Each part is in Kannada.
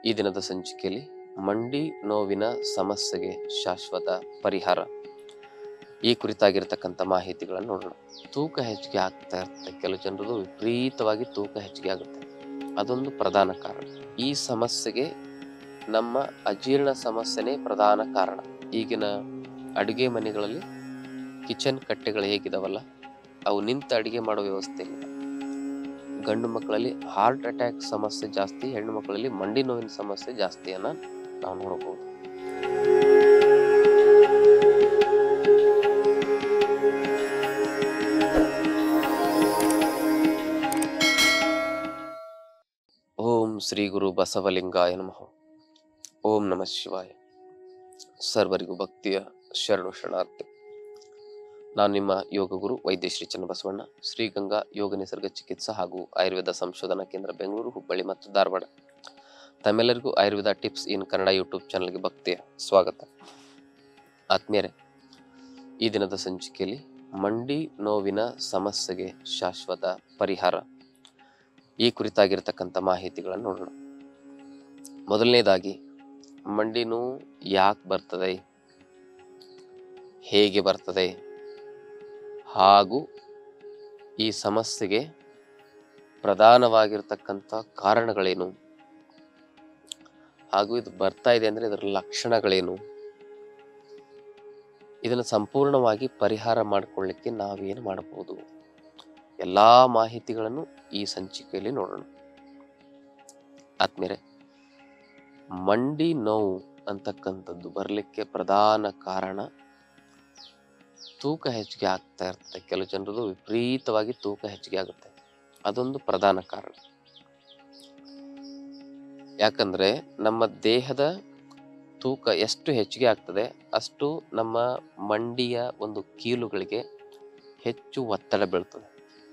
ಈ ದಿನದ ಸಂಚಿಕೆಯಲ್ಲಿ ಮಂಡಿ ನೋವಿನ ಸಮಸ್ಯೆಗೆ ಶಾಶ್ವತ ಪರಿಹಾರ ಈ ಕುರಿತಾಗಿರ್ತಕ್ಕಂಥ ಮಾಹಿತಿಗಳನ್ನು ನೋಡೋಣ ತೂಕ ಹೆಚ್ಚಿಗೆ ಆಗ್ತಾ ಇರುತ್ತೆ ಕೆಲವು ಜನರದು ವಿಪರೀತವಾಗಿ ತೂಕ ಹೆಚ್ಚಿಗೆ ಆಗುತ್ತೆ ಅದೊಂದು ಪ್ರಧಾನ ಕಾರಣ ಈ ಸಮಸ್ಯೆಗೆ ನಮ್ಮ ಅಜೀರ್ಣ ಸಮಸ್ಯೆನೇ ಪ್ರಧಾನ ಕಾರಣ ಈಗಿನ ಅಡುಗೆ ಮನೆಗಳಲ್ಲಿ ಕಿಚನ್ ಕಟ್ಟೆಗಳು ಹೇಗಿದಾವಲ್ಲ ಅವು ನಿಂತ ಅಡುಗೆ ಮಾಡೋ ವ್ಯವಸ್ಥೆ ಇಲ್ಲ ಗಂಡು ಮಕ್ಕಳಲ್ಲಿ ಹಾರ್ಟ್ ಅಟ್ಯಾಕ್ ಸಮಸ್ಯೆ ಜಾಸ್ತಿ ಹೆಣ್ಣು ಮಕ್ಕಳಲ್ಲಿ ಮಂಡಿ ನೋವಿನ ಸಮಸ್ಯೆ ಜಾಸ್ತಿಯನ್ನ ನಾವು ನೋಡಬಹುದು ಓಂ ಶ್ರೀ ಗುರು ಬಸವಲಿಂಗಾಯ ನಮಃ ಓಂ ನಮಃ ಶಿವಾಯ ಸರ್ವರಿಗೂ ಭಕ್ತಿಯ ಶರಣು ಶರಣಾರ್ಥಿ ನಾನು ನಿಮ್ಮ ಯೋಗ ಗುರು ವೈದ್ಯ ಶ್ರೀ ಚನ್ನಬಸವಣ್ಣ ಶ್ರೀಗಂಗಾ ಯೋಗ ನಿಸರ್ಗ ಚಿಕಿತ್ಸಾ ಹಾಗೂ ಆಯುರ್ವೇದ ಸಂಶೋಧನಾ ಕೇಂದ್ರ ಬೆಂಗಳೂರು ಹುಬ್ಬಳ್ಳಿ ಮತ್ತು ಧಾರವಾಡ ತಮ್ಮೆಲ್ಲರಿಗೂ Ayurveda tips in Kannada YouTube ಚಾನಲ್ಗೆ ಭಕ್ತಿಯ ಸ್ವಾಗತ ಆತ್ಮೀಯರೇ ಈ ದಿನದ ಸಂಚಿಕೆಯಲ್ಲಿ ಮಂಡಿ ನೋವಿನ ಸಮಸ್ಯೆಗೆ ಶಾಶ್ವತ ಪರಿಹಾರ ಈ ಕುರಿತಾಗಿರ್ತಕ್ಕಂಥ ಮಾಹಿತಿಗಳನ್ನು ನೋಡೋಣ ಮೊದಲನೇದಾಗಿ ಮಂಡಿ ನೋವು ಯಾಕೆ ಬರ್ತದೆ ಹೇಗೆ ಬರ್ತದೆ ಹಾಗೂ ಈ ಸಮಸ್ಯೆಗೆ ಪ್ರಧಾನವಾಗಿರ್ತಕ್ಕಂಥ ಕಾರಣಗಳೇನು ಹಾಗೂ ಇದು ಬರ್ತಾ ಇದೆ ಅಂದರೆ ಇದರ ಲಕ್ಷಣಗಳೇನು ಇದನ್ನು ಸಂಪೂರ್ಣವಾಗಿ ಪರಿಹಾರ ಮಾಡಿಕೊಳ್ಳಿಕ್ಕೆ ನಾವೇನು ಮಾಡಬಹುದು ಎಲ್ಲ ಮಾಹಿತಿಗಳನ್ನು ಈ ಸಂಚಿಕೆಯಲ್ಲಿ ನೋಡೋಣ ಆದ್ಮೇಲೆ ಮಂಡಿ ನೋವು ಅಂತಕ್ಕಂಥದ್ದು ಬರಲಿಕ್ಕೆ ಪ್ರಧಾನ ಕಾರಣ ತೂಕ ಹೆಚ್ಚಿಗೆ ಆಗ್ತಾ ಇರುತ್ತೆ ಕೆಲವು ಜನರದು ವಿಪರೀತವಾಗಿ ತೂಕ ಹೆಚ್ಚಿಗೆ ಆಗುತ್ತೆ ಅದೊಂದು ಪ್ರಧಾನ ಕಾರಣ ಯಾಕಂದ್ರೆ ನಮ್ಮ ದೇಹದ ತೂಕ ಎಷ್ಟು ಹೆಚ್ಚಿಗೆ ಆಗ್ತದೆ ಅಷ್ಟು ನಮ್ಮ ಮಂಡಿಯ ಒಂದು ಕೀಲುಗಳಿಗೆ ಹೆಚ್ಚು ಒತ್ತಡ ಬೀಳ್ತದೆ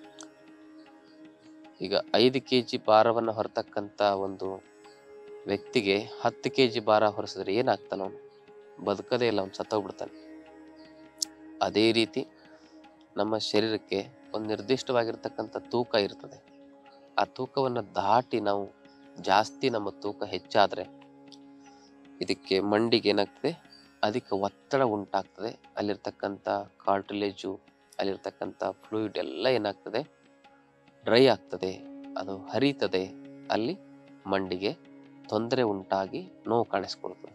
ಈಗ ಐದು ಕೆ ಜಿ ಭಾರವನ್ನು ಹೊರತಕ್ಕಂಥ ಒಂದು ವ್ಯಕ್ತಿಗೆ ಹತ್ತು ಕೆ ಜಿ ಭಾರ ಹೊರಿಸಿದ್ರೆ ಏನಾಗ್ತಾನ ಅವನು ಬದುಕದೇ ಇಲ್ಲ ಅವನು ಸತ್ತೋಗ್ಬಿಡ್ತಾನೆ ಅದೇ ರೀತಿ ನಮ್ಮ ಶರೀರಕ್ಕೆ ಒಂದು ನಿರ್ದಿಷ್ಟವಾಗಿರ್ತಕ್ಕಂಥ ತೂಕ ಇರ್ತದೆ ಆ ತೂಕವನ್ನು ದಾಟಿ ನಾವು ಜಾಸ್ತಿ ನಮ್ಮ ತೂಕ ಹೆಚ್ಚಾದರೆ ಇದಕ್ಕೆ ಮಂಡಿಗೆ ಏನಾಗ್ತದೆ ಅಧಿಕ ಒತ್ತಡ ಉಂಟಾಗ್ತದೆ ಅಲ್ಲಿರ್ತಕ್ಕಂಥ ಕಾರ್ಟಿಲೇಜು ಅಲ್ಲಿರ್ತಕ್ಕಂಥ ಫ್ಲೂಯಿಡ್ ಎಲ್ಲ ಏನಾಗ್ತದೆ ಡ್ರೈ ಆಗ್ತದೆ ಅದು ಹರಿತದೆ ಅಲ್ಲಿ ಮಂಡಿಗೆ ತೊಂದರೆ ಉಂಟಾಗಿ ನೋವು ಕಾಣಿಸ್ಕೊಳ್ತದೆ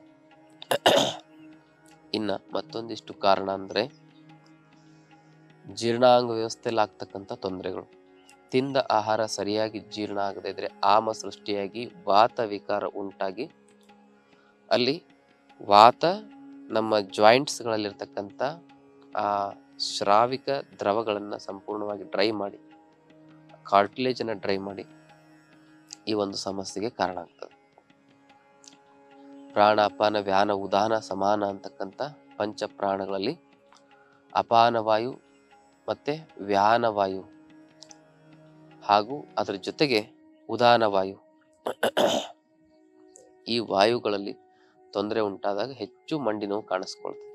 ಇನ್ನ ಮತ್ತೊಂದಿಷ್ಟು ಕಾರಣ ಅಂದ್ರೆ ಜೀರ್ಣಾಂಗ ವ್ಯವಸ್ಥೆಯಲ್ಲಿ ಆಗ್ತಕ್ಕಂಥ ತೊಂದರೆಗಳು ತಿಂದ ಆಹಾರ ಸರಿಯಾಗಿ ಜೀರ್ಣ ಆಗದೇ ಇದ್ರೆ ಆಮ ಸೃಷ್ಟಿಯಾಗಿ ವಾತ ವಿಕಾರ ಉಂಟಾಗಿ ಅಲ್ಲಿ ವಾತ ನಮ್ಮ ಜಾಯಿಂಟ್ಸ್ಗಳಲ್ಲಿರ್ತಕ್ಕಂಥ ಆ ಶ್ರಾವಿಕ ದ್ರವಗಳನ್ನು ಸಂಪೂರ್ಣವಾಗಿ ಡ್ರೈ ಮಾಡಿ ಕಾರ್ಟಿಲೇಜನ್ನು ಡ್ರೈ ಮಾಡಿ ಈ ಒಂದು ಸಮಸ್ಯೆಗೆ ಕಾರಣ ಆಗ್ತದೆ ಪ್ರಾಣ ಅಪಾನ ವ್ಯಾನ ಉದಾನ ಸಮಾನ ಅಂತಕ್ಕಂಥ ಪಂಚ ಪ್ರಾಣಗಳಲ್ಲಿ ಅಪಾನ ವಾಯು ಮತ್ತೆ ವ್ಯಾನ ವಾಯು ಹಾಗೂ ಅದರ ಜೊತೆಗೆ ಉದಾನ ವಾಯು ಈ ವಾಯುಗಳಲ್ಲಿ ತೊಂದರೆ ಉಂಟಾದಾಗ ಹೆಚ್ಚು ಮಂಡಿ ನೋವು ಕಾಣಿಸ್ಕೊಳ್ತದೆ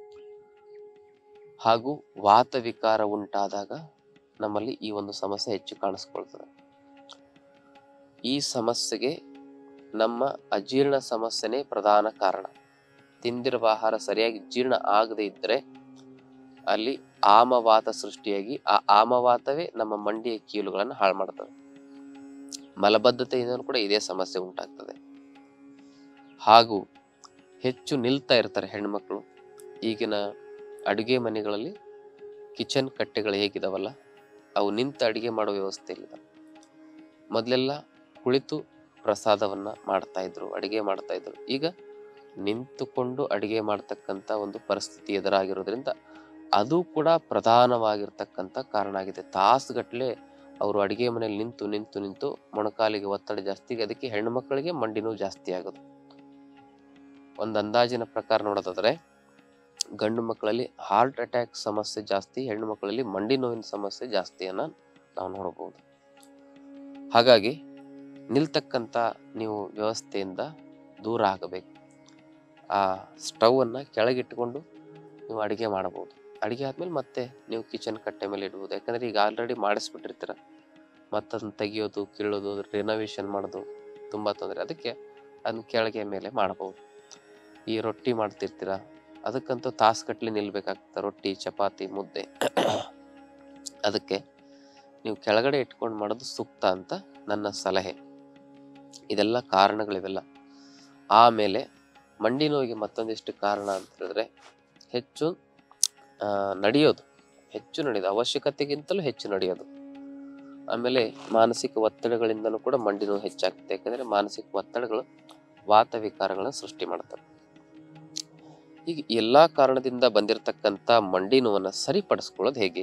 ಹಾಗೂ ವಾತ ವಿಕಾರ ಉಂಟಾದಾಗ ನಮ್ಮಲ್ಲಿ ಈ ಒಂದು ಸಮಸ್ಯೆ ಹೆಚ್ಚು ಕಾಣಿಸ್ಕೊಳ್ತದೆ ಈ ಸಮಸ್ಯೆಗೆ ನಮ್ಮ ಅಜೀರ್ಣ ಸಮಸ್ಯೆನೇ ಪ್ರಧಾನ ಕಾರಣ ತಿಂದಿರುವ ಆಹಾರ ಸರಿಯಾಗಿ ಜೀರ್ಣ ಆಗದೆ ಇದ್ದರೆ ಅಲ್ಲಿ ಆಮವಾತ ಸೃಷ್ಟಿಯಾಗಿ ಆ ಆಮವಾತವೇ ನಮ್ಮ ಮಂಡಿಯ ಕೀಲುಗಳನ್ನು ಹಾಳು ಮಾಡ್ತದೆ ಮಲಬದ್ಧತೆಯಿಂದ ಕೂಡ ಇದೇ ಸಮಸ್ಯೆ ಉಂಟಾಗ್ತದೆ ಹಾಗೂ ಹೆಚ್ಚು ನಿಲ್ತಾ ಇರ್ತಾರೆ ಹೆಣ್ಮಕ್ಳು ಈಗಿನ ಅಡುಗೆ ಮನೆಗಳಲ್ಲಿ ಕಿಚನ್ ಕಟ್ಟೆಗಳು ಹೇಗಿದಾವಲ್ಲ ಅವು ನಿಂತ ಅಡುಗೆ ಮಾಡೋ ವ್ಯವಸ್ಥೆ ಇಲ್ಲ ಮೊದಲೆಲ್ಲ ಕುಳಿತು ಪ್ರಸಾದವನ್ನ ಮಾಡ್ತಾ ಇದ್ರು ಅಡಿಗೆ ಮಾಡ್ತಾ ಇದ್ರು ಈಗ ನಿಂತುಕೊಂಡು ಅಡಿಗೆ ಮಾಡ್ತಕ್ಕಂಥ ಒಂದು ಪರಿಸ್ಥಿತಿ ಎದುರಾಗಿರೋದ್ರಿಂದ ಅದು ಕೂಡ ಪ್ರಧಾನವಾಗಿರ್ತಕ್ಕಂಥ ಕಾರಣ ಆಗಿದೆ ತಾಸುಗಟ್ಟಲೆ ಅವರು ಅಡಿಗೆ ಮನೆಯಲ್ಲಿ ನಿಂತು ನಿಂತು ನಿಂತು ಮೊಣಕಾಲಿಗೆ ಒತ್ತಡ ಜಾಸ್ತಿ ಅದಕ್ಕೆ ಹೆಣ್ಣು ಮಕ್ಕಳಿಗೆ ಮಂಡಿ ನೋವು ಜಾಸ್ತಿ ಆಗೋದು ಒಂದು ಅಂದಾಜಿನ ಪ್ರಕಾರ ನೋಡೋದಾದ್ರೆ ಗಂಡು ಮಕ್ಕಳಲ್ಲಿ ಹಾರ್ಟ್ ಅಟ್ಯಾಕ್ ಸಮಸ್ಯೆ ಜಾಸ್ತಿ ಹೆಣ್ಣು ಮಕ್ಕಳಲ್ಲಿ ಮಂಡಿ ನೋವಿನ ಸಮಸ್ಯೆ ಜಾಸ್ತಿಯನ್ನ ನಾವು ನೋಡಬಹುದು ಹಾಗಾಗಿ ನಿಲ್ತಕ್ಕಂಥ ನೀವು ವ್ಯವಸ್ಥೆಯಿಂದ ದೂರ ಆಗಬೇಕು ಆ ಸ್ಟವ್ ಅನ್ನ ಕೆಳಗಿಟ್ಟುಕೊಂಡು ನೀವು ಅಡಿಗೆ ಮಾಡಬಹುದು ಅಡಿಗೆ ಆದ್ಮೇಲೆ ಮತ್ತೆ ನೀವು ಕಿಚನ್ ಕಟ್ಟೆ ಮೇಲೆ ಇಡ್ಬೋದು ಯಾಕಂದ್ರೆ ಈಗ ಆಲ್ರೆಡಿ ಮಾಡಿಸ್ಬಿಟ್ಟಿರ್ತೀರ ಮತ್ತದನ್ನ ತೆಗಿಯೋದು ಕೀಳೋದು ರಿನೋವೇಷನ್ ಮಾಡೋದು ತುಂಬಾ ತೊಂದರೆ ಅದಕ್ಕೆ ಅದನ್ನ ಕೆಳಗೆ ಮೇಲೆ ಮಾಡಬಹುದು ಈ ರೊಟ್ಟಿ ಮಾಡ್ತಿರ್ತೀರ ಅದಕ್ಕಂತೂ ತಾಸುಗಟ್ಲೆ ನಿಲ್ಬೇಕಾಗ್ತದೆ ರೊಟ್ಟಿ ಚಪಾತಿ ಮುದ್ದೆ ಅದಕ್ಕೆ ನೀವು ಕೆಳಗಡೆ ಇಟ್ಕೊಂಡು ಮಾಡೋದು ಸೂಕ್ತ ಅಂತ ನನ್ನ ಸಲಹೆ ಇದೆಲ್ಲ ಕಾರಣಗಳಿವೆಲ್ಲ ಆಮೇಲೆ ಮಂಡಿ ನೋವಿಗೆ ಮತ್ತೊಂದಿಷ್ಟು ಕಾರಣ ಅಂತ ಹೇಳಿದ್ರೆ ಹೆಚ್ಚು ಆ, ನಡೆಯೋದು ಹೆಚ್ಚು ನಡೆಯೋದು ಅವಶ್ಯಕತೆಗಿಂತಲೂ ಹೆಚ್ಚು ನಡೆಯೋದು ಆಮೇಲೆ ಮಾನಸಿಕ ಒತ್ತಡಗಳಿಂದನೂ ಕೂಡ ಮಂಡಿ ನೋವು ಹೆಚ್ಚಾಗ್ತದೆ ಯಾಕಂದ್ರೆ ಮಾನಸಿಕ ಒತ್ತಡಗಳು ವಾತ ವಿಕಾರಗಳನ್ನ ಸೃಷ್ಟಿ ಮಾಡ್ತವೆ ಈಗ ಎಲ್ಲಾ ಕಾರಣದಿಂದ ಬಂದಿರತಕ್ಕಂತ ಮಂಡಿ ನೋವನ್ನ ಸರಿಪಡಿಸ್ಕೊಳ್ಳೋದು ಹೇಗೆ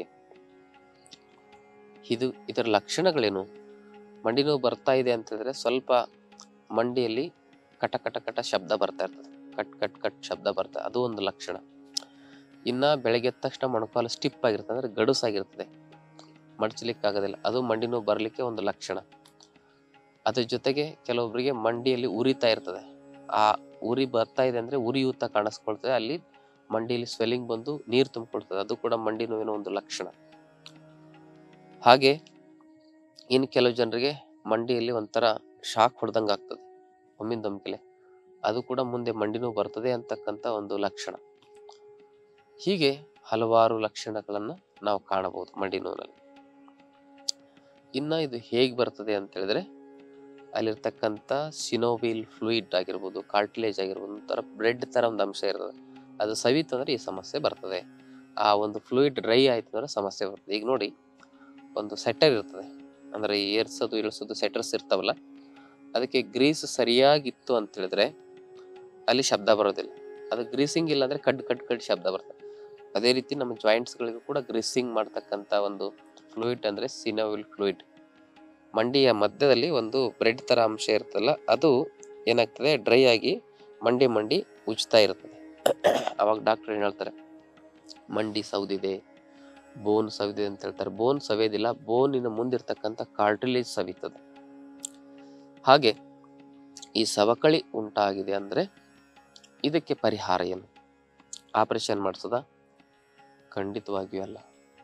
ಇದು ಇದರ ಲಕ್ಷಣಗಳೇನು ಮಂಡಿ ನೋವು ಬರ್ತಾ ಇದೆ ಅಂತ ಹೇಳಿದ್ರೆ ಸ್ವಲ್ಪ ಮಂಡಿಯಲ್ಲಿ ಕಟ ಕಟ ಕಟ ಶಬ್ದ ಬರ್ತಾ ಇರ್ತದೆ ಕಟ್ ಕಟ್ ಕಟ್ ಶಬ್ದ ಬರ್ತಾ ಅದು ಒಂದು ಲಕ್ಷಣ ಇನ್ನ ಬೆಳಗ್ಗೆ ಎದ್ದ ತಕ್ಷಣ ಮೊಣಕಾಲು ಸ್ಟಿಪ್ ಆಗಿರ್ತದೆ ಅಂದ್ರೆ ಗಡುಸಾಗಿರ್ತದೆ ಮಡಚಲಿಕ್ಕೆ ಆಗೋದಿಲ್ಲ ಅದು ಮಂಡಿ ನೋವು ಬರಲಿಕ್ಕೆ ಒಂದು ಲಕ್ಷಣ ಅದ್ರ ಜೊತೆಗೆ ಕೆಲವೊಬ್ಬರಿಗೆ ಮಂಡಿಯಲ್ಲಿ ಉರಿತಾ ಇರ್ತದೆ ಆ ಉರಿ ಬರ್ತಾ ಇದೆ ಅಂದ್ರೆ ಉರಿಯೂತ ಕಾಣಿಸ್ಕೊಳ್ತದೆ ಅಲ್ಲಿ ಮಂಡಿಯಲ್ಲಿ ಸ್ವೆಲ್ಲಿಂಗ್ ಬಂದು ನೀರು ತುಂಬಿಕೊಳ್ತದೆ ಅದು ಕೂಡ ಮಂಡಿ ನೋವಿನ ಒಂದು ಲಕ್ಷಣ ಹಾಗೆ ಇನ್ನು ಕೆಲವು ಜನರಿಗೆ ಮಂಡಿಯಲ್ಲಿ ಒಂಥರ ಶಾಕ್ ಹೊಡೆದಂಗೆ ಆಗ್ತದೆ ಒಮ್ಮಿಂದೊಮ್ಮೆಲೆ ಅದು ಕೂಡ ಮುಂದೆ ಮಂಡಿ ನೋವು ಬರ್ತದೆ ಅಂತಕ್ಕಂಥ ಒಂದು ಲಕ್ಷಣ ಹೀಗೆ ಹಲವಾರು ಲಕ್ಷಣಗಳನ್ನ ನಾವು ಕಾಣಬಹುದು ಮಂಡಿ ನೋವಿನಲ್ಲಿ ಇನ್ನ ಇದು ಹೇಗೆ ಬರ್ತದೆ ಅಂತ ಹೇಳಿದ್ರೆ ಅಲ್ಲಿರ್ತಕ್ಕಂಥ ಸಿನೋವಿಲ್ ಫ್ಲೂಯಿಡ್ ಆಗಿರ್ಬೋದು ಕಾರ್ಟಿಲೇಜ್ ಆಗಿರ್ಬೋದು ಒಂಥರ ಬ್ರೆಡ್ ತರ ಒಂದು ಅಂಶ ಇರ್ತದೆ ಅದು ಸವಿತಂದ್ರೆ ಈ ಸಮಸ್ಯೆ ಬರ್ತದೆ ಆ ಒಂದು ಫ್ಲೂಯಿಡ್ ಡ್ರೈ ಆಯ್ತು ಅಂದ್ರೆ ಸಮಸ್ಯೆ ಬರ್ತದೆ ಈಗ ನೋಡಿ ಒಂದು ಸೆಟರ್ ಇರ್ತದೆ ಅಂದ್ರೆ ಈ ಏರ್ಸೋದು ಇಳಿಸೋದು ಸೆಟರ್ಸ್ ಇರ್ತಾವಲ್ಲ ಅದಕ್ಕೆ ಗ್ರೀಸ್ ಸರಿಯಾಗಿತ್ತು ಅಂತ ಹೇಳಿದ್ರೆ ಅಲ್ಲಿ ಶಬ್ದ ಬರೋದಿಲ್ಲ ಅದು ಗ್ರೀಸಿಂಗ್ ಇಲ್ಲ ಅಂದ್ರೆ ಕಡ್ ಕಡ್ ಕಡ್ ಶಬ್ದ ಬರ್ತದೆ ಅದೇ ರೀತಿ ನಮ್ಮ ಜಾಯಿಂಟ್ಸ್ಗಳಿಗೂ ಕೂಡ ಗ್ರೀಸಿಂಗ್ ಮಾಡ್ತಕ್ಕಂಥ ಒಂದು ಫ್ಲೂಯಿಡ್ ಅಂದ್ರೆ ಸಿನೋವಿಲ್ ಫ್ಲೂಯಿಡ್ ಮಂಡಿಯ ಮಧ್ಯದಲ್ಲಿ ಒಂದು ಬ್ರೆಡ್ ತರ ಅಂಶ ಇರ್ತಲ್ಲ ಅದು ಏನಾಗ್ತದೆ ಡ್ರೈ ಆಗಿ ಮಂಡಿ ಮಂಡಿ ಉಜ್ತಾ ಇರ್ತದೆ ಅವಾಗ ಡಾಕ್ಟರ್ ಏನ್ ಹೇಳ್ತಾರೆ ಮಂಡಿ ಸೌದಿದೆ ಬೋನ್ ಸವಿದಿದೆ ಅಂತ ಹೇಳ್ತಾರೆ ಬೋನ್ ಸವಿಯೋದಿಲ್ಲ ಬೋನಿನ ಮುಂದಿರ್ತಕ್ಕಂಥ ಕಾರ್ಟಿಲೇಜ್ ಸವಿತದೆ ಹಾಗೆ ಈ ಸವಕಳಿ ಉಂಟಾಗಿದೆ ಅಂದ್ರೆ ಇದಕ್ಕೆ ಪರಿಹಾರ ಏನು ಆಪರೇಷನ್ ಮಾಡಿಸೋದ ಖಂಡಿತವಾಗಿಯೂ ಅಲ್ಲ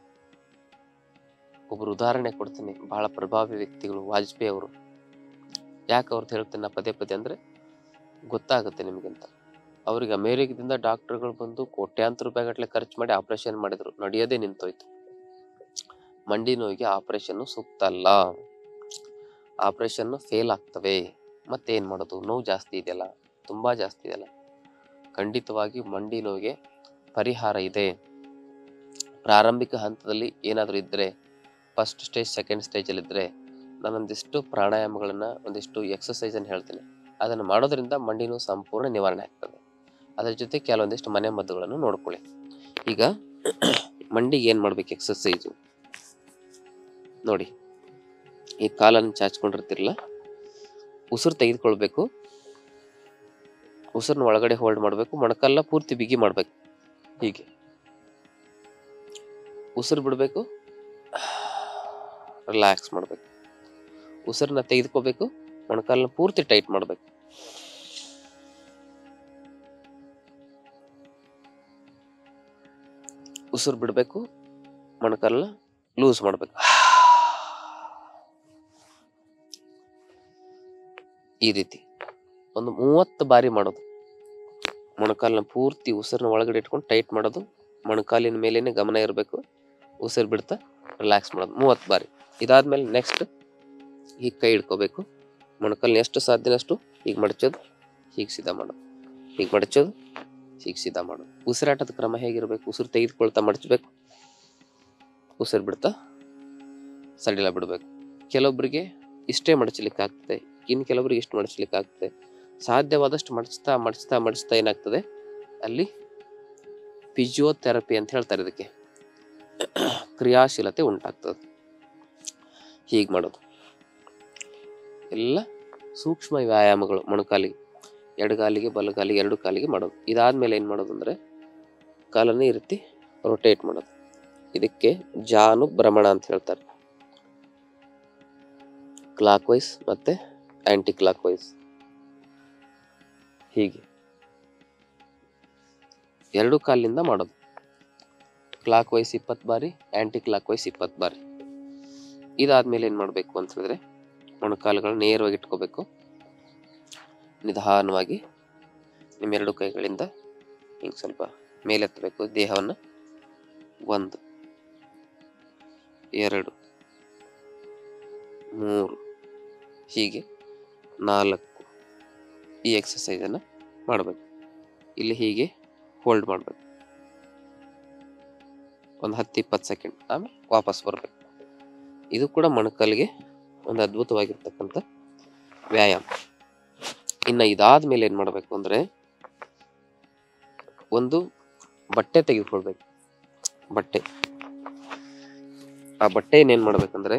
ಒಬ್ರು ಉದಾಹರಣೆ ಕೊಡ್ತೀನಿ ಬಹಳ ಪ್ರಭಾವಿ ವ್ಯಕ್ತಿಗಳು ವಾಜಪೇಯಿ ಅವರು ಯಾಕೆ ಅವ್ರದ್ದು ಹೇಳ್ತೇನೆ ನಾ ಪದೇ ಪದೇ ಅಂದ್ರೆ ಗೊತ್ತಾಗುತ್ತೆ ನಿಮಗಿಂತ ಅವ್ರಿಗೆ ಅಮೇರಿಕದಿಂದ ಡಾಕ್ಟರ್ಗಳು ಬಂದು ಕೋಟ್ಯಾಂತರ ರೂಪಾಯಿ ಗಟ್ಟಲೆ ಖರ್ಚು ಮಾಡಿ ಆಪರೇಷನ್ ಮಾಡಿದ್ರು ನಡೆಯೋದೇ ನಿಂತೋಯ್ತು ಮಂಡಿ ನೋವಿಗೆ ಆಪರೇಷನ್ ಸೂಕ್ತ ಅಲ್ಲ ಆಪರೇಷನ್ ಫೇಲ್ ಆಗ್ತವೆ ಮತ್ತೇನ್ ಮಾಡೋದು ನೋವು ಜಾಸ್ತಿ ಇದೆಯಲ್ಲ ತುಂಬಾ ಜಾಸ್ತಿ ಇದೆಯಲ್ಲ ಖಂಡಿತವಾಗಿ ಮಂಡಿ ನೋವಿಗೆ ಪರಿಹಾರ ಇದೆ ಪ್ರಾರಂಭಿಕ ಹಂತದಲ್ಲಿ ಏನಾದರೂ ಇದ್ದರೆ ಫಸ್ಟ್ ಸ್ಟೇಜ್ ಸೆಕೆಂಡ್ ಸ್ಟೇಜಲ್ಲಿ ಇದ್ದರೆ ನಾನೊಂದಿಷ್ಟು ಪ್ರಾಣಾಯಾಮಗಳನ್ನು ಒಂದಿಷ್ಟು ಎಕ್ಸಸೈಸನ್ನು ಹೇಳ್ತೀನಿ ಅದನ್ನು ಮಾಡೋದ್ರಿಂದ ಮಂಡಿ ನೋವು ಸಂಪೂರ್ಣ ನಿವಾರಣೆ ಆಗ್ತದೆ ಅದರ ಜೊತೆ ಕೆಲವೊಂದಿಷ್ಟು ಮನೆ ಮದ್ದುಗಳನ್ನು ನೋಡ್ಕೊಳ್ಳಿ ಈಗ ಮಂಡಿಗೆ ಏನು ಮಾಡ್ಬೇಕು ಎಕ್ಸಸೈಸು ನೋಡಿ ಈ ಕಾಲನ್ನು ಚಾಚ್ಕೊಂಡಿರ್ತಿರಲ್ಲ ಉಸಿರು ತೆಗೆದುಕೊಳ್ಬೇಕು ಉಸಿರನ್ನ ಒಳಗಡೆ ಹೋಲ್ಡ್ ಮಾಡಬೇಕು ಮೊಣಕಲ್ಲ ಪೂರ್ತಿ ಬಿಗಿ ಮಾಡ್ಬೇಕು ಹೀಗೆ ಉಸಿರು ಬಿಡಬೇಕು ರಿಲ್ಯಾಕ್ಸ್ ಮಾಡಬೇಕು ಉಸಿರನ್ನ ತೆಗೆದುಕೋಬೇಕು ಮೊಣಕಾಲನ್ನ ಪೂರ್ತಿ ಟೈಟ್ ಮಾಡಬೇಕು ಉಸಿರು ಬಿಡಬೇಕು ಮೊಣಕಾಲನ್ನ ಲೂಸ್ ಮಾಡಬೇಕು ಈ ರೀತಿ ಒಂದು ಮೂವತ್ತು ಬಾರಿ ಮಾಡೋದು ಮೊಣಕಾಲನ್ನ ಪೂರ್ತಿ ಉಸಿರನ್ನ ಒಳಗಡೆ ಇಟ್ಕೊಂಡು ಟೈಟ್ ಮಾಡೋದು ಮೊಣಕಾಲಿನ ಮೇಲೇನೆ ಗಮನ ಇರಬೇಕು ಉಸಿರು ಬಿಡ್ತಾ ರಿಲ್ಯಾಕ್ಸ್ ಮಾಡೋದು ಮೂವತ್ತು ಬಾರಿ ಇದಾದ್ಮೇಲೆ ನೆಕ್ಸ್ಟ್ ಹೀಗೆ ಕೈ ಹಿಡ್ಕೋಬೇಕು ಮೊಣಕಾಲನ್ನ ಎಷ್ಟು ಸಾಧ್ಯನಷ್ಟು ಹೀಗೆ ಮಡಚೋದು ಹೀಗೆ ಸೀದಾ ಮಾಡೋದು ಹೀಗೆ ಮಡಚೋದು ಹೀಗೆ ಸೀದಾ ಮಾಡೋದು ಉಸಿರಾಟದ ಕ್ರಮ ಹೇಗಿರಬೇಕು ಉಸಿರು ತೆಗೆದುಕೊಳ್ತಾ ಮಡಚಬೇಕು ಉಸಿರು ಬಿಡ್ತಾ ಸಡಿಲ ಬಿಡಬೇಕು ಕೆಲವೊಬ್ಬರಿಗೆ ಇಷ್ಟೇ ಮಡಚಲಿಕ್ಕೆ ಆಗ್ತದೆ ಇನ್ನು ಕೆಲವರಿಗೆ ಇಷ್ಟು ಮಡಚಲಿಕ್ಕೆ ಆಗ್ತದೆ ಸಾಧ್ಯವಾದಷ್ಟು ಮಡಚ್ತಾ ಮಡಚ್ತಾ ಮಡಚ್ತಾ ಏನಾಗ್ತದೆ ಅಲ್ಲಿ ಫಿಸಿಯೋಥೆರಪಿ ಅಂತ ಹೇಳ್ತಾರೆ ಇದಕ್ಕೆ ಕ್ರಿಯಾಶೀಲತೆ ಉಂಟಾಗ್ತದೆ ಹೀಗೆ ಮಾಡೋದು ಎಲ್ಲ ಸೂಕ್ಷ್ಮ ವ್ಯಾಯಾಮಗಳು ಮೊಣಕಾಲಿಗೆ ಎಡಗಾಲಿಗೆ ಬಲಗಾಲಿಗೆ ಎರಡು ಕಾಲಿಗೆ ಮಾಡೋದು ಇದಾದ್ಮೇಲೆ ಏನು ಮಾಡೋದು ಅಂದರೆ ಕಾಲನ್ನು ಈ ರೀತಿ ರೊಟೇಟ್ ಮಾಡೋದು ಇದಕ್ಕೆ ಜಾನು ಭ್ರಮಣ ಅಂತ ಹೇಳ್ತಾರೆ ಕ್ಲಾಕ್ ವೈಸ್ ಮತ್ತೆ ಆಂಟಿ ಕ್ಲಾಕ್ ವೈಸ್ ಹೀಗೆ ಎರಡು ಕಾಲಿನಿಂದ ಮಾಡೋದು ಕ್ಲಾಕ್ ವೈಸ್ ಇಪ್ಪತ್ತು ಬಾರಿ ಆಂಟಿ ಕ್ಲಾಕ್ ವೈಸ್ ಇಪ್ಪತ್ತು ಬಾರಿ ಇದಾದ್ಮೇಲೆ ಏನು ಮಾಡಬೇಕು ಅಂತ ಹೇಳಿದ್ರೆ ಮೊಣಕಾಲುಗಳನ್ನ ನೇರವಾಗಿ ಇಟ್ಕೋಬೇಕು ನಿಧಾನವಾಗಿ ನಿಮ್ಮೆರಡು ಕೈಗಳಿಂದ ಹಿಂಗೆ ಸ್ವಲ್ಪ ಮೇಲೆತ್ತಬೇಕು ದೇಹವನ್ನು ಒಂದು ಎರಡು ಮೂರು ಹೀಗೆ ನಾಲ್ಕು ಈ ಎಕ್ಸಸೈಸನ್ನು ಮಾಡಬೇಕು ಇಲ್ಲಿ ಹೀಗೆ ಹೋಲ್ಡ್ ಮಾಡಬೇಕು ಒಂದು ಹತ್ತು ಇಪ್ಪತ್ತು ಸೆಕೆಂಡ್ ಆಮೇಲೆ ವಾಪಸ್ ಬರಬೇಕು ಇದು ಕೂಡ ಮೊಣಕಾಲಿಗೆ ಒಂದು ಅದ್ಭುತವಾಗಿರ್ತಕ್ಕಂಥ ವ್ಯಾಯಾಮ ಇನ್ನು ಇದಾದ ಮೇಲೆ ಏನು ಮಾಡಬೇಕು ಅಂದರೆ ಒಂದು ಬಟ್ಟೆ ತೆಗೆದುಕೊಳ್ಬೇಕು ಬಟ್ಟೆ ಆ ಬಟ್ಟೆ ಏನೇನು ಮಾಡ್ಬೇಕಂದ್ರೆ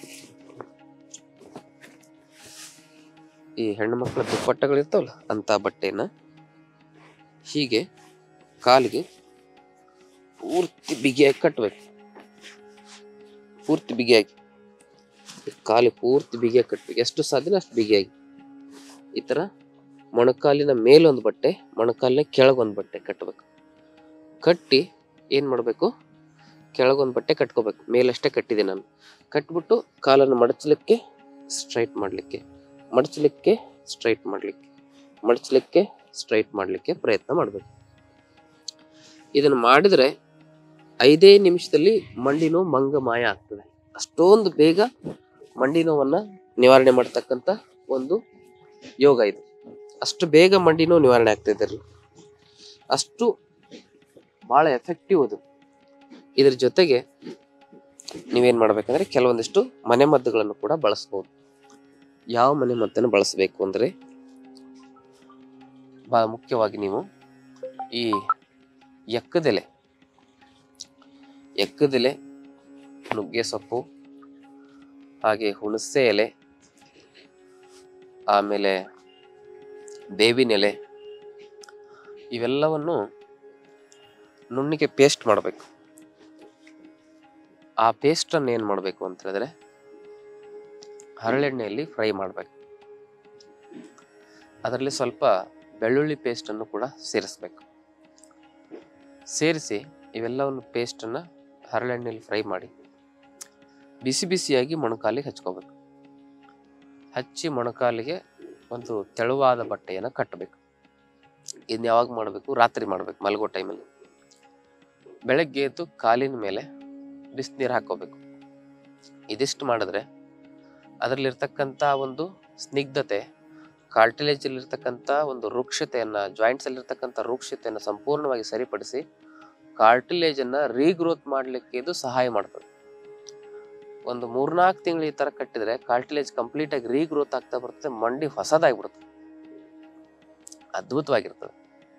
ಈ ಹೆಣ್ಣು ಮಕ್ಕಳ ದುಪ್ಪಟ್ಟಗಳು ಇರ್ತಾವಲ್ಲ ಅಂತ ಬಟ್ಟೆನ ಹೀಗೆ ಕಾಲಿಗೆ ಪೂರ್ತಿ ಬಿಗಿಯಾಗಿ ಕಟ್ಟಬೇಕು ಪೂರ್ತಿ ಬಿಗಿಯಾಗಿ ಕಾಲಿಗೆ ಪೂರ್ತಿ ಬಿಗಿಯಾಗಿ ಕಟ್ಟಬೇಕು ಎಷ್ಟು ಸಾಧ್ಯನ ಅಷ್ಟು ಬಿಗಿಯಾಗಿ ಈ ಥರ ಮೊಣಕಾಲಿನ ಮೇಲೊಂದು ಬಟ್ಟೆ ಮೊಣಕಾಲಿನ ಕೆಳಗೊಂದು ಬಟ್ಟೆ ಕಟ್ಟಬೇಕು ಕಟ್ಟಿ ಏನು ಮಾಡಬೇಕು ಕೆಳಗೊಂದು ಬಟ್ಟೆ ಕಟ್ಕೋಬೇಕು ಮೇಲಷ್ಟೇ ಕಟ್ಟಿದೆ ನಾನು ಕಟ್ಬಿಟ್ಟು ಕಾಲನ್ನು ಮಡಚಲಿಕ್ಕೆ ಸ್ಟ್ರೈಟ್ ಮಾಡಲಿಕ್ಕೆ ಮಡಚಲಿಕ್ಕೆ ಸ್ಟ್ರೈಟ್ ಮಾಡಲಿಕ್ಕೆ ಮಡಚಲಿಕ್ಕೆ ಸ್ಟ್ರೈಟ್ ಮಾಡಲಿಕ್ಕೆ ಪ್ರಯತ್ನ ಮಾಡಬೇಕು ಇದನ್ನು ಮಾಡಿದರೆ ಐದೇ ನಿಮಿಷದಲ್ಲಿ ಮಂಡಿ ನೋವು ಮಂಗ ಮಾಯ ಆಗ್ತದೆ ಅಷ್ಟೊಂದು ಬೇಗ ಮಂಡಿ ನೋವನ್ನು ನಿವಾರಣೆ ಮಾಡ್ತಕ್ಕಂಥ ಒಂದು ಯೋಗ ಇದು ಅಷ್ಟು ಬೇಗ ಮಂಡಿ ನೋವು ನಿವಾರಣೆ ಆಗ್ತದೆ ರೀ ಅಷ್ಟು ಭಾಳ ಎಫೆಕ್ಟಿವ್ ಅದು ಇದ್ರ ಜೊತೆಗೆ ನೀವೇನ್ ಮಾಡ್ಬೇಕಂದ್ರೆ ಕೆಲವೊಂದಿಷ್ಟು ಮನೆಮದ್ದುಗಳನ್ನು ಕೂಡ ಬಳಸ್ಬೋದು ಯಾವ ಮನೆಮದ್ದನ್ನು ಬಳಸಬೇಕು ಅಂದ್ರೆ ಬಹಳ ಮುಖ್ಯವಾಗಿ ನೀವು ಈ ಎಕ್ಕದೆಲೆ ಎಕ್ಕದೆಲೆ ನುಗ್ಗೆ ಸೊಪ್ಪು ಹಾಗೆ ಹುಣಸೆ ಎಲೆ ಆಮೇಲೆ ಬೇವಿನ ಎಲೆ ಇವೆಲ್ಲವನ್ನು ನುಣ್ಣಿಗೆ ಪೇಸ್ಟ್ ಮಾಡಬೇಕು ಆ ಪೇಸ್ಟನ್ನು ಏನು ಮಾಡಬೇಕು ಅಂತ ಹೇಳಿದ್ರೆ ಹರಳೆಣ್ಣೆಯಲ್ಲಿ ಫ್ರೈ ಮಾಡಬೇಕು ಅದರಲ್ಲಿ ಸ್ವಲ್ಪ ಬೆಳ್ಳುಳ್ಳಿ ಪೇಸ್ಟನ್ನು ಕೂಡ ಸೇರಿಸ್ಬೇಕು ಸೇರಿಸಿ ಇವೆಲ್ಲವನ್ನು ಪೇಸ್ಟನ್ನು ಹರಳೆಣ್ಣೆಯಲ್ಲಿ ಫ್ರೈ ಮಾಡಿ ಬಿಸಿ ಬಿಸಿಯಾಗಿ ಮೊಣಕಾಲಿಗೆ ಹಚ್ಕೋಬೇಕು ಹಚ್ಚಿ ಮೊಣಕಾಲಿಗೆ ಒಂದು ತೆಳುವಾದ ಬಟ್ಟೆಯನ್ನು ಕಟ್ಟಬೇಕು ಇದನ್ನ ಯಾವಾಗ ಮಾಡಬೇಕು ರಾತ್ರಿ ಮಾಡಬೇಕು ಮಲಗೋ ಟೈಮಲ್ಲಿ ಬೆಳಗ್ಗೆ ಎದ್ದು ಕಾಲಿನ ಮೇಲೆ ಬಿಸಿನೀರು ಹಾಕೋಬೇಕು ಇದಿಷ್ಟು ಮಾಡಿದ್ರೆ ಅದರಲ್ಲಿರ್ತಕ್ಕಂಥ ಒಂದು ಸ್ನಿಗ್ಧತೆ ಕಾರ್ಟಿಲೇಜ್ ಇರ್ತಕ್ಕಂಥ ಒಂದು ವೃಕ್ಷತೆಯನ್ನ ಜಾಯಿಂಟ್ಸ್ ಅಲ್ಲಿರ್ತಕ್ಕಂಥ ವೃಕ್ಷತೆಯನ್ನು ಸಂಪೂರ್ಣವಾಗಿ ಸರಿಪಡಿಸಿ ಕಾರ್ಟಿಲೇಜ್ ಅನ್ನ ರೀಗ್ರೋತ್ ಮಾಡ್ಲಿಕ್ಕೆ ಇದು ಸಹಾಯ ಮಾಡ್ತದೆ ಒಂದು ಮೂರ್ನಾಲ್ಕು ತಿಂಗಳು ಈ ತರ ಕಟ್ಟಿದ್ರೆ ಕಾರ್ಟಿಲೇಜ್ ಕಂಪ್ಲೀಟ್ ಆಗಿ ರೀಗ್ರೋತ್ ಆಗ್ತಾ ಬರುತ್ತೆ ಮಂಡಿ ಹೊಸದಾಗ್ಬಿಡುತ್ತೆ ಅದ್ಭುತವಾಗಿರ್ತದೆ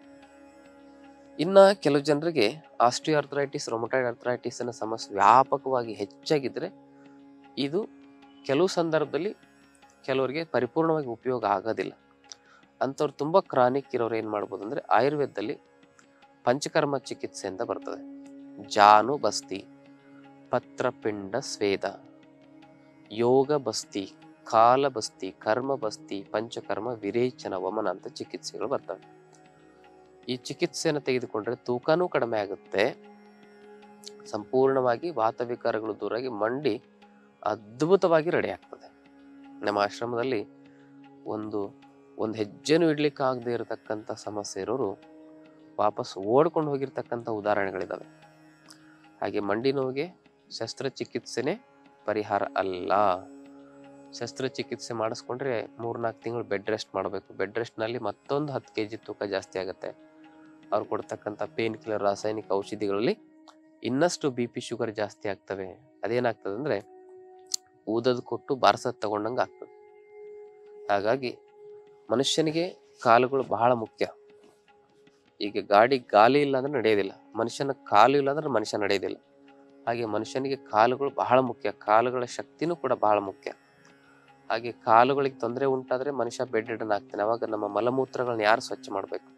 ಇನ್ನ ಕೆಲವು ಜನರಿಗೆ ಆಸ್ಟಿಯೋಆರ್ಥರೈಟಿಸ್ ರೊಮಟೈಡ್ ಅರ್ಥರೈಟಿಸ್ ಅನ್ನೋ ಸಮಸ್ಯೆ ವ್ಯಾಪಕವಾಗಿ ಹೆಚ್ಚಾಗಿದ್ರೆ ಇದು ಕೆಲವು ಸಂದರ್ಭದಲ್ಲಿ ಕೆಲವರಿಗೆ ಪರಿಪೂರ್ಣವಾಗಿ ಉಪಯೋಗ ಆಗೋದಿಲ್ಲ ಅಂಥವ್ರು ತುಂಬ ಕ್ರಾನಿಕ್ ಇರೋರು ಏನು ಮಾಡ್ಬೋದು ಅಂದರೆ ಆಯುರ್ವೇದದಲ್ಲಿ ಪಂಚಕರ್ಮ ಚಿಕಿತ್ಸೆ ಅಂತ ಬರ್ತದೆ ಜಾನು ಬಸ್ತಿ ಪತ್ರಪಿಂಡ ಸ್ವೇದ ಯೋಗ ಬಸ್ತಿ ಕಾಲ ಬಸ್ತಿ ಕರ್ಮ ಬಸ್ತಿ ಪಂಚಕರ್ಮ ವಿರೇಚನ ವಮನ ಅಂತ ಚಿಕಿತ್ಸೆಗಳು ಬರ್ತವೆ ಈ ಚಿಕಿತ್ಸೆಯನ್ನು ತೆಗೆದುಕೊಂಡ್ರೆ ತೂಕನೂ ಕಡಿಮೆ ಆಗುತ್ತೆ ಸಂಪೂರ್ಣವಾಗಿ ವಾತವಿಕಾರಗಳು ದೂರಾಗಿ ಮಂಡಿ ಅದ್ಭುತವಾಗಿ ರೆಡಿ ಆಗ್ತದೆ ನಮ್ಮ ಆಶ್ರಮದಲ್ಲಿ ಒಂದು ಒಂದು ಹೆಜ್ಜೆನೂ ಇಡ್ಲಿಕ್ಕೆ ಆಗದೆ ಇರತಕ್ಕಂಥ ಸಮಸ್ಯೆ ಇರೋರು ವಾಪಸ್ ಓಡ್ಕೊಂಡು ಹೋಗಿರ್ತಕ್ಕಂಥ ಉದಾಹರಣೆಗಳಿದಾವೆ ಹಾಗೆ ಮಂಡಿ ನೋವಿಗೆ ಶಸ್ತ್ರಚಿಕಿತ್ಸೆನೇ ಪರಿಹಾರ ಅಲ್ಲ ಶಸ್ತ್ರಚಿಕಿತ್ಸೆ ಮಾಡಿಸ್ಕೊಂಡ್ರೆ ಮೂರ್ನಾಲ್ಕು ತಿಂಗಳು ಬೆಡ್ ರೆಸ್ಟ್ ಮಾಡಬೇಕು ಬೆಡ್ ರೆಸ್ಟ್ನಲ್ಲಿ ಮತ್ತೊಂದು ಹತ್ತು ಕೆ ಜಿ ತೂಕ ಜಾಸ್ತಿ ಆಗುತ್ತೆ ಅವ್ರು ಕೊಡ್ತಕ್ಕಂಥ ಪೇನ್ ಕಿಲ್ಲರ್ ರಾಸಾಯನಿಕ ಔಷಧಿಗಳಲ್ಲಿ ಇನ್ನಷ್ಟು ಬಿ ಪಿ ಶುಗರ್ ಜಾಸ್ತಿ ಆಗ್ತವೆ ಅದೇನಾಗ್ತದೆ ಅಂದರೆ ಊದದ್ ಕೊಟ್ಟು ಬಾರ್ಸದ್ ತಗೊಂಡಂಗೆ ಆಗ್ತದೆ ಹಾಗಾಗಿ ಮನುಷ್ಯನಿಗೆ ಕಾಲುಗಳು ಬಹಳ ಮುಖ್ಯ ಈಗ ಗಾಡಿ ಗಾಲಿ ಇಲ್ಲ ಅಂದ್ರೆ ನಡೆಯೋದಿಲ್ಲ ಮನುಷ್ಯನ ಕಾಲು ಇಲ್ಲ ಅಂದ್ರೆ ಮನುಷ್ಯ ನಡೆಯೋದಿಲ್ಲ ಹಾಗೆ ಮನುಷ್ಯನಿಗೆ ಕಾಲುಗಳು ಬಹಳ ಮುಖ್ಯ ಕಾಲುಗಳ ಶಕ್ತಿನೂ ಕೂಡ ಬಹಳ ಮುಖ್ಯ ಹಾಗೆ ಕಾಲುಗಳಿಗೆ ತೊಂದರೆ ಉಂಟಾದ್ರೆ ಮನುಷ್ಯ ಬೆಡ್ ರಿಡನ್ ಆಗ್ತಾನೆ ಅವಾಗ ನಮ್ಮ ಮಲಮೂತ್ರಗಳನ್ನ ಯಾರು ಸ್ವಚ್ಛ ಮಾಡಬೇಕು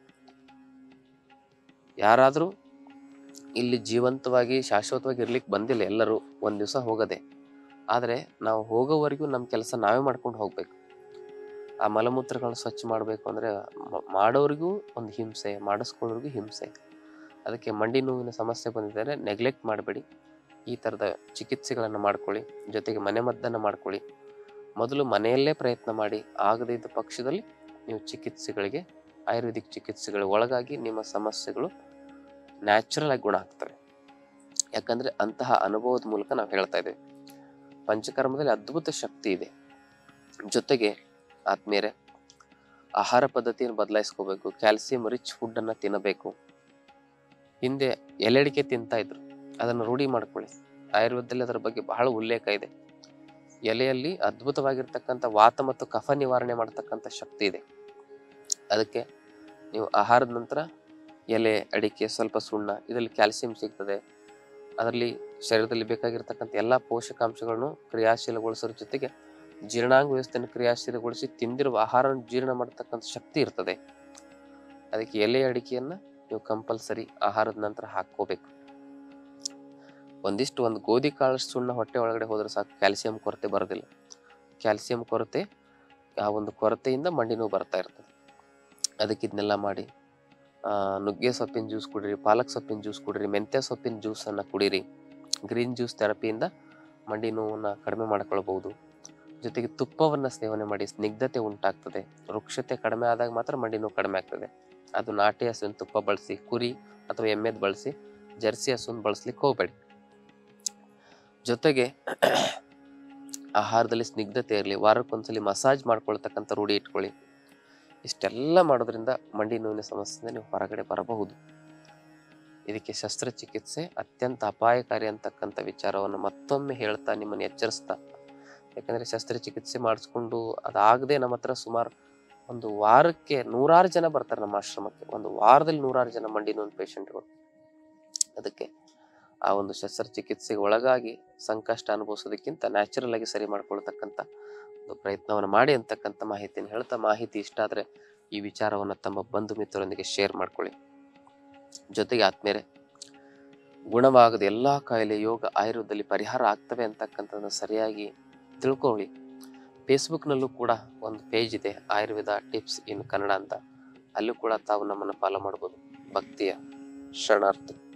ಯಾರಾದರೂ ಇಲ್ಲಿ ಜೀವಂತವಾಗಿ ಶಾಶ್ವತವಾಗಿ ಇರ್ಲಿಕ್ಕೆ ಬಂದಿಲ್ಲ ಎಲ್ಲರೂ ಒಂದ್ ದಿವಸ ಹೋಗದೆ ಆದರೆ ನಾವು ಹೋಗೋವರೆಗೂ ನಮ್ಮ ಕೆಲಸ ನಾವೇ ಮಾಡ್ಕೊಂಡು ಹೋಗ್ಬೇಕು ಆ ಮಲಮೂತ್ರಗಳನ್ನ ಸ್ವಚ್ಛ ಮಾಡಬೇಕು ಅಂದರೆ ಮಾಡೋರಿಗೂ ಒಂದು ಹಿಂಸೆ ಮಾಡಿಸ್ಕೊಳ್ಳೋರಿಗೂ ಹಿಂಸೆ ಅದಕ್ಕೆ ಮಂಡಿ ನೋವಿನ ಸಮಸ್ಯೆ ಬಂದಿದ್ದರೆ ನೆಗ್ಲೆಕ್ಟ್ ಮಾಡಬೇಡಿ ಈ ಥರದ ಚಿಕಿತ್ಸೆಗಳನ್ನು ಮಾಡ್ಕೊಳ್ಳಿ ಜೊತೆಗೆ ಮನೆಮದ್ದನ್ನು ಮಾಡ್ಕೊಳ್ಳಿ ಮೊದಲು ಮನೆಯಲ್ಲೇ ಪ್ರಯತ್ನ ಮಾಡಿ ಆಗದೇ ಇದ್ದ ಪಕ್ಷದಲ್ಲಿ ನೀವು ಚಿಕಿತ್ಸೆಗಳಿಗೆ ಆಯುರ್ವೇದಿಕ್ ಚಿಕಿತ್ಸೆಗಳ ಒಳಗಾಗಿ ನಿಮ್ಮ ಸಮಸ್ಯೆಗಳು ನ್ಯಾಚುರಲ್ ಆಗಿ ಗುಣ ಆಗ್ತವೆ ಯಾಕಂದ್ರೆ ಅಂತಹ ಅನುಭವದ ಮೂಲಕ ನಾವು ಹೇಳ್ತಾ ಇದ್ದೇವೆ ಪಂಚಕರ್ಮದಲ್ಲಿ ಅದ್ಭುತ ಶಕ್ತಿ ಇದೆ ಜೊತೆಗೆ ಆದ್ಮೇಲೆ ಆಹಾರ ಪದ್ಧತಿಯನ್ನು ಬದಲಾಯಿಸ್ಕೋಬೇಕು ಕ್ಯಾಲ್ಸಿಯಂ ರಿಚ್ ಫುಡ್ ಅನ್ನ ತಿನ್ನಬೇಕು ಹಿಂದೆ ಎಲೆಡಿಕೆ ತಿಂತಾ ಇದ್ರು ಅದನ್ನು ರೂಢಿ ಮಾಡ್ಕೊಳ್ಳಿ ಆಯುರ್ವೇದದಲ್ಲಿ ಅದರ ಬಗ್ಗೆ ಬಹಳ ಉಲ್ಲೇಖ ಇದೆ ಎಲೆಯಲ್ಲಿ ಅದ್ಭುತವಾಗಿರ್ತಕ್ಕಂಥ ವಾತ ಮತ್ತು ಕಫ ನಿವಾರಣೆ ಮಾಡತಕ್ಕಂಥ ಶಕ್ತಿ ಇದೆ ಅದಕ್ಕೆ ನೀವು ಆಹಾರದ ನಂತರ ಎಲೆ ಅಡಿಕೆ ಸ್ವಲ್ಪ ಸುಣ್ಣ ಇದರಲ್ಲಿ ಕ್ಯಾಲ್ಸಿಯಂ ಸಿಗ್ತದೆ ಅದರಲ್ಲಿ ಶರೀರದಲ್ಲಿ ಬೇಕಾಗಿರ್ತಕ್ಕಂಥ ಎಲ್ಲ ಪೋಷಕಾಂಶಗಳನ್ನು ಕ್ರಿಯಾಶೀಲಗೊಳಿಸೋದ್ರ ಜೊತೆಗೆ ಜೀರ್ಣಾಂಗ ವ್ಯವಸ್ಥೆಯನ್ನು ಕ್ರಿಯಾಶೀಲಗೊಳಿಸಿ ತಿಂದಿರುವ ಆಹಾರ ಜೀರ್ಣ ಮಾಡತಕ್ಕಂಥ ಶಕ್ತಿ ಇರ್ತದೆ ಅದಕ್ಕೆ ಎಲೆ ಅಡಿಕೆಯನ್ನ ನೀವು ಕಂಪಲ್ಸರಿ ಆಹಾರದ ನಂತರ ಹಾಕೋಬೇಕು ಒಂದಿಷ್ಟು ಒಂದು ಗೋಧಿ ಕಾಳು ಸುಣ್ಣ ಹೊಟ್ಟೆ ಒಳಗಡೆ ಹೋದ್ರೆ ಸಾಕು ಕ್ಯಾಲ್ಸಿಯಂ ಕೊರತೆ ಬರೋದಿಲ್ಲ ಕ್ಯಾಲ್ಸಿಯಂ ಕೊರತೆ ಆ ಒಂದು ಕೊರತೆಯಿಂದ ಮಂಡಿ ನೋವು ಬರ್ತಾ ಇರ್ತದೆ ಅದಕ್ಕೆ ಇದನ್ನೆಲ್ಲ ಮಾಡಿ ಆ, ನುಗ್ಗೆ ಸೊಪ್ಪಿನ ಜ್ಯೂಸ್ ಕುಡೀರಿ ಪಾಲಕ್ ಸೊಪ್ಪಿನ ಜ್ಯೂಸ್ ಕುಡೀರಿ ಮೆಂತ್ಯ ಸೊಪ್ಪಿನ ಜ್ಯೂಸನ್ನು ಕುಡೀರಿ ಗ್ರೀನ್ ಜ್ಯೂಸ್ ಥೆರಪಿಯಿಂದ ಮಂಡಿ ನೋವನ್ನು ಕಡಿಮೆ ಮಾಡ್ಕೊಳ್ಬಹುದು ಜೊತೆಗೆ ತುಪ್ಪವನ್ನು ಸೇವನೆ ಮಾಡಿ ಸ್ನಿಗ್ಧತೆ ಉಂಟಾಗ್ತದೆ ವೃಕ್ಷತೆ ಕಡಿಮೆ ಆದಾಗ ಮಾತ್ರ ಮಂಡಿ ನೋವು ಕಡಿಮೆ ಆಗ್ತದೆ ಅದು ನಾಟಿ ಹಸುವಿನ ತುಪ್ಪ ಬಳಸಿ ಕುರಿ ಅಥವಾ ಎಮ್ಮೆದ್ ಬಳಸಿ ಜರ್ಸಿ ಹಸುವಿನ ಬಳಸ್ಲಿಕ್ಕೆ ಹೋಗಬೇಡಿ ಜೊತೆಗೆ ಆಹಾರದಲ್ಲಿ ಸ್ನಿಗ್ಧತೆ ಇರಲಿ ವಾರಕ್ಕೊಂದ್ಸಲಿ ಮಸಾಜ್ ಮಾಡ್ಕೊಳ್ತಕ್ಕಂಥ ರೂಢಿ ಇಟ್ಕೊಳ್ಳಿ ಇಷ್ಟೆಲ್ಲ ಮಾಡೋದ್ರಿಂದ ಮಂಡಿ ನೋವಿನ ಸಮಸ್ಯೆಯಿಂದ ನೀವು ಹೊರಗಡೆ ಬರಬಹುದು ಇದಕ್ಕೆ ಶಸ್ತ್ರಚಿಕಿತ್ಸೆ ಅತ್ಯಂತ ಅಪಾಯಕಾರಿ ಅಂತಕ್ಕಂಥ ವಿಚಾರವನ್ನು ಮತ್ತೊಮ್ಮೆ ಹೇಳ್ತಾ ನಿಮ್ಮನ್ನು ಎಚ್ಚರಿಸ್ತಾ ಯಾಕಂದ್ರೆ ಶಸ್ತ್ರಚಿಕಿತ್ಸೆ ಮಾಡಿಸ್ಕೊಂಡು ಅದಾಗದೆ ನಮ್ಮ ಹತ್ರ ಸುಮಾರು ಒಂದು ವಾರಕ್ಕೆ ನೂರಾರು ಜನ ಬರ್ತಾರೆ ನಮ್ಮ ಆಶ್ರಮಕ್ಕೆ ಒಂದು ವಾರದಲ್ಲಿ ನೂರಾರು ಜನ ಮಂಡಿ ನೋವು ಪೇಷಂಟ್ಗಳು ಅದಕ್ಕೆ ಆ ಒಂದು ಶಸ್ತ್ರಚಿಕಿತ್ಸೆಗೆ ಒಳಗಾಗಿ ಸಂಕಷ್ಟ ಅನುಭವಿಸೋದಕ್ಕಿಂತ ನ್ಯಾಚುರಲ್ ಆಗಿ ಸರಿ ಮಾಡ್ಕೊಳ್ತಕ್ಕಂಥ ಒಂದು ಪ್ರಯತ್ನವನ್ನು ಮಾಡಿ ಅಂತಕ್ಕಂಥ ಮಾಹಿತಿಯನ್ನು ಹೇಳ್ತಾ ಮಾಹಿತಿ ಇಷ್ಟ ಆದರೆ ಈ ವಿಚಾರವನ್ನು ತಮ್ಮ ಬಂಧು ಮಿತ್ರರೊಂದಿಗೆ ಶೇರ್ ಮಾಡ್ಕೊಳ್ಳಿ ಜೊತೆಗೆ ಆದ್ಮೇಲೆ ಗುಣವಾಗದ ಎಲ್ಲಾ ಕಾಯಿಲೆ ಯೋಗ ಆಯುರ್ವೇದದಲ್ಲಿ ಪರಿಹಾರ ಆಗ್ತವೆ ಅಂತಕ್ಕಂಥದ್ದನ್ನ ಸರಿಯಾಗಿ ತಿಳ್ಕೊಳ್ಳಿ ಫೇಸ್ಬುಕ್ನಲ್ಲೂ ಕೂಡ ಒಂದು ಪೇಜ್ ಇದೆ ಆಯುರ್ವೇದ ಟಿಪ್ಸ್ ಇನ್ ಕನ್ನಡ ಅಂತ ಅಲ್ಲೂ ಕೂಡ ತಾವು ನಮ್ಮನ್ನು ಫಾಲೋ ಮಾಡ್ಬೋದು ಭಕ್ತಿಯ ಶರಣಾರ್ಥಿ